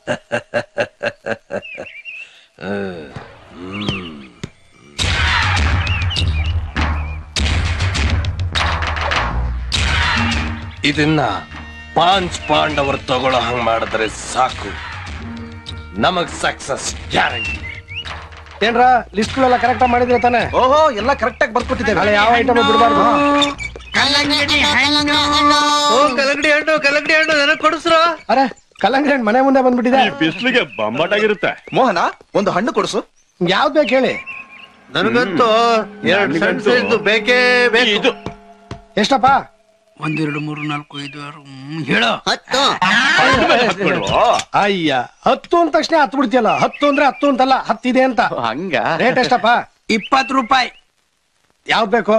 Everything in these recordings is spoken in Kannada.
ಇದನ್ನ ಪಾಂಚ್ ಪಾಂಡವರು ತಗೊಳ್ಳೋ ಹಂಗ್ ಮಾಡಿದ್ರೆ ಸಾಕು ನಮಗ್ ಸಕ್ಸಸ್ ಗ್ಯಾರಂಟಿ ಏನ್ರ ಲಿಸ್ಟ್ ಗಳೆಲ್ಲ ಕರೆಕ್ಟ್ ಮಾಡಿದ್ರೆ ತಾನೆ ಓಹೋ ಎಲ್ಲ ಕರೆಕ್ಟ್ ಆಗಿ ಬರ್ಕೊಟ್ಟಿದ್ದೇವೆ ನಾಳೆ ಯಾವ ಐಟಮ್ ಬಿಡಬಾರ್ದು ಓ ಕಲಗಡಿ ಹಣ್ಣು ಕಲಗಡಿ ಹಣ್ಣು ನನಗ್ ಕೊಡಿಸ್ರು ಅರೆ ಕಲ್ಲಂಗಡಿ ಹಣ್ಣು ಮನೆ ಮುಂದೆ ಬಂದ್ಬಿಟ್ಟಿದೆ ಬಿಸ್ಲಿಗೆ ಬಂಬಾಟಾಗಿರುತ್ತೆ ಮೋಹನ ಒಂದು ಹಣ್ಣು ಕೊಡಿಸು ಯಾವ್ದು ಬೇಕು ಹೇಳಿ ನನಗಂತೂ ಎರಡು ಸಣ್ಣ ಸೈಜ್ ಬೇಕೇ ಬೇಕು ಇದು ಎಷ್ಟಪ್ಪ ಒಂದೆರಡು ಮೂರು ನಾಲ್ಕು ಐದು ಆರು ಹ್ಮ್, ಹೇಳು ಹಾಕ್ಬಿಡ್ವಾ? ಅಯ್ಯ ಹತ್ತು ಅಂದ ತಕ್ಷಣ ಹತ್ತು ಬಿಡ್ತೀಯಲ್ಲ ಹತ್ತು ಅಂದ್ರೆ ಹತ್ತು ಅಂತಲ್ಲ ಹತ್ತಿದೆ ಅಂತ ಹಂಗ ರೇಟ್ ಎಷ್ಟಪ್ಪ ಇಪ್ಪತ್ತು ರೂಪಾಯಿ ಯಾವ್ದು ಬೇಕು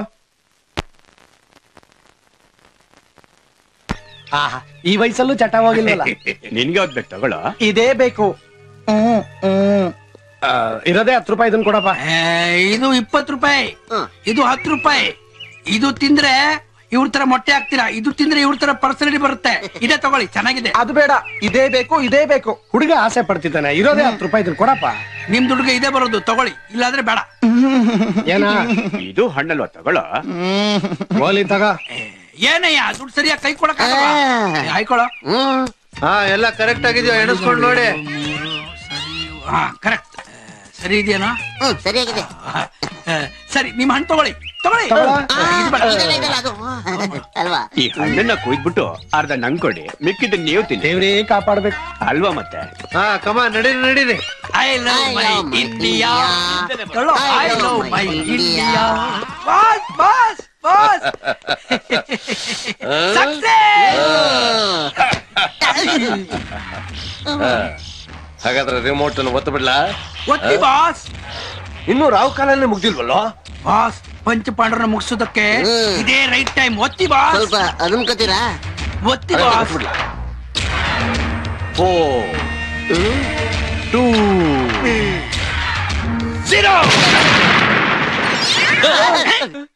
ಆಹಾ ಈ ವಯಸ್ಸಲ್ಲೂ ಚಟ ಹೋಗಿಲ್ವಲ್ಲ ನಿನ್ಗೆ ಯಾವ್ದು ಬೇಕು ತಗೊಳ ಇದೇ ಬೇಕು ಹ್ಮ್ ಹ್ಮ್ ಆ, ಇರೋದೇ ಹತ್ತು ರೂಪಾಯಿ ಇದನ್ನ ಕೊಡಪ್ಪ ಏ, ಇದು ಇಪ್ಪತ್ತು ರೂಪಾಯಿ ಇದು ಹತ್ತು ರೂಪಾಯಿ ಇದು ತಿಂದ್ರೆ ಇವ್ರ ತರ ಮೊಟ್ಟೆ ಹಾಕ್ತೀರಾ ಇದು ತಿಂದ್ರೆ ಇವ್ರ ತರ ಪರ್ಸನಲಿ ಬರುತ್ತೆ ಇದೇ ತಗೊಳ್ಳಿ ಚೆನ್ನಾಗಿದೆ ಅದು ಬೇಡ ಇದೇ ಬೇಕು ಇದೇ ಬೇಕು ಹುಡುಗ ಆಸೆ ಪಡ್ತಿದ್ದಾನೆ ಇರೋದೇ ಹತ್ತು ರೂಪಾಯಿ ಇದನ್ನ ಕೊಡಪ್ಪ ನಿಮ್ ದುಡ್ಗೆ ಇದೇ ಬರೋದು ತಗೊಳ್ಳಿ ಇಲ್ಲಾಂದ್ರೆ ಬೇಡ ಏನ ಇದು ಹಣ್ಣಲ್ವಾ ತಗೊಳ ಗೋಲಿ ತಗ ಏ, ಏನಯ್ಯ ದುಡ್ಡು ಸರಿಯಾಗಿ ಕೈ ಕೊಡಕ್ ಆಯ್ಕೊಳ್ಳೋ ಹಾ ಎಲ್ಲ ಕರೆಕ್ಟ್ ಆಗಿದ್ಯೋ ಎಣಿಸ್ಕೊಂಡು ನೋಡಿ ಮೂರು ಸರಿ ಹಾ ಕರೆಕ್ಟ್ ಸರಿ ಇದೆಯೇನೋ ಹ್ಮ್ ಸರಿಯಾಗಿದೆ ಆ, ಆ, ಸರಿ ನಿಮ್ ಹಣ್ಣು ತಗೊಳ್ಳಿ ತಗೊಳ್ಳಿ ತಗೊಳ? ಆ, ಇದು ಬೇಡ. ಇದೆಲ್ಲ ಇದೆಲ್ಲ ಅದು ಅಲ್ವಾ ಈ ಹಣ್ಣನ್ನ ಕುಯ್ದ್ಬಿಟ್ಟು ಅರ್ಧ ನಂಗ್ ಕೊಡಿ ಮಿಕ್ಕಿದ ನೀವು ತಿನ್ನಿ ದೇವ್ರೇ ಕಾಪಾಡ್ಬೇಕು ಅಲ್ವಾ ಮತ್ತೆ ಹಾ ಕಮ ನಡೀರಿ ನಡೀರಿ I love I my love my India India. ತಗೊಳ್ಳೋ I I love love my my India. India boss boss boss success ಹಾಗಾದ್ರೆ ರಿಮೋಟ್ ಅನ್ನು ಒತ್ತು ಬಿಡ್ಲಾ ಒತ್ತಿ ಬಾಸ್ ಇನ್ನೂ ರಾವ್ ಕಾಲನೇ ಮುಗ್ದಿಲ್ವಲ್ಲೋ ಬಾಸ್ ಪಂಚಪಾಂಡವರನ್ನ ಮುಗಿಸೋದಕ್ಕೆ ಹ್ಮ್. ಇದೇ ರೈಟ್ ಟೈಮ್ ಒತ್ತಿ ಬಾಸ್ ಸ್ವಲ್ಪ ಅದನ್ ಕತ್ತೀರಾ ಒತ್ತಿ ಬಾಸ್ ಫೋರ್ ಟೂ ಜೀರೋ